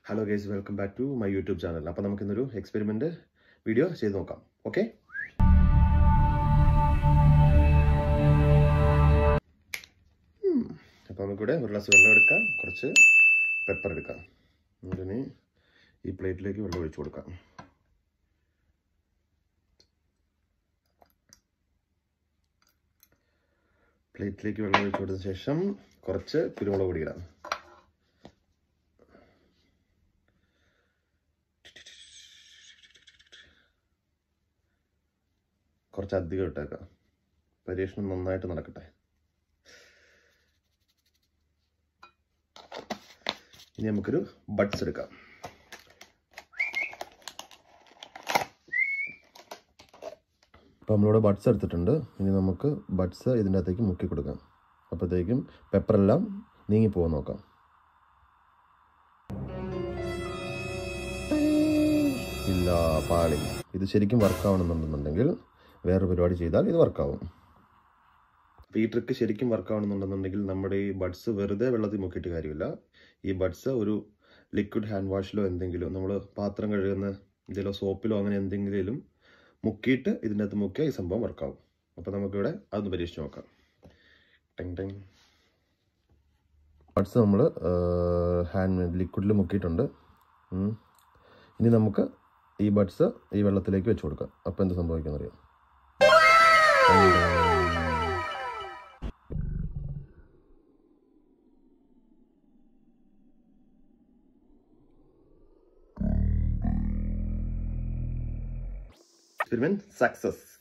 Hello guys welcome back to my YouTube channel അപ്പോൾ നമുക്കിന്നൊരു experiment video ചെയ്ത് നോക്കാം ഓക്കെ അപ്പോൾ നമുക്കിവിടെ ഒരു ഗ്ലാസ് വെള്ളം എടുക്കാം കുറച്ച് പെപ്പർ എടുക്കാം നമുക്കിനി ഈ പ്ലേറ്റിലേക്ക് വെള്ളം ഒഴിച്ചു കൊടുക്കാം പ്ലേറ്റിലേക്ക് വെള്ളം ഒഴിച്ചു കൊടുത്ത ശേഷം കുറച്ച് കുരുമുളക് പൊടി ഇടാം കുറച്ച് അധികം ഇട്ടേക്കാം പരീക്ഷണം നന്നായിട്ട് നടക്കട്ടെ ഇനി നമുക്കൊരു ബഡ്സ് എടുക്കാം അപ്പോൾ നമ്മളിവിടെ ബഡ്സ് എടുത്തിട്ടുണ്ട് ഇനി നമുക്ക് ബഡ്സ് ഇതിൻ്റെ അകത്തേക്ക് മുക്കി കൊടുക്കാം അപ്പോഴത്തേക്കും പെപ്പറെല്ലാം നീങ്ങിപ്പോകാൻ നോക്കാം ഇല്ല പാളി ഇത് ശരിക്കും വർക്ക് ആവണമെന്നുണ്ടെന്നുണ്ടെങ്കിൽ വേറെ പരിപാടി ചെയ്താൽ ഇത് വർക്കാവും അപ്പോൾ ഈ ട്രിക്ക് ശരിക്കും വർക്ക് ആവണമെന്നുണ്ടെന്നുണ്ടെങ്കിൽ നമ്മുടെ ഈ ബഡ്സ് വെറുതെ വെള്ളത്തിൽ മുക്കിയിട്ട് കാര്യമില്ല ഈ ബഡ്സ് ഒരു ലിക്വിഡ് ഹാൻഡ് വാഷിലോ എന്തെങ്കിലും നമ്മൾ പാത്രം കഴുകുന്ന എന്തെങ്കിലും സോപ്പിലോ അങ്ങനെ എന്തെങ്കിലും മുക്കിയിട്ട് ഇതിൻ്റെ അകത്ത് മുക്കിയാൽ ഈ സംഭവം വർക്കാവും അപ്പോൾ നമുക്കിവിടെ അതൊന്ന് പരീക്ഷിച്ച് നോക്കാം ടെങ് ടെങ് ബഡ്സ് നമ്മൾ ഹാൻഡ് ലിക്വിഡിൽ മുക്കിയിട്ടുണ്ട് ഉം. ഇനി നമുക്ക് ഈ ബഡ്സ് ഈ വെള്ളത്തിലേക്ക് വെച്ച് കൊടുക്കാം അപ്പോൾ എന്ത് സംഭവിക്കുന്നറിയാം എക്സ്പെരിമെന്റ് സക്സസ്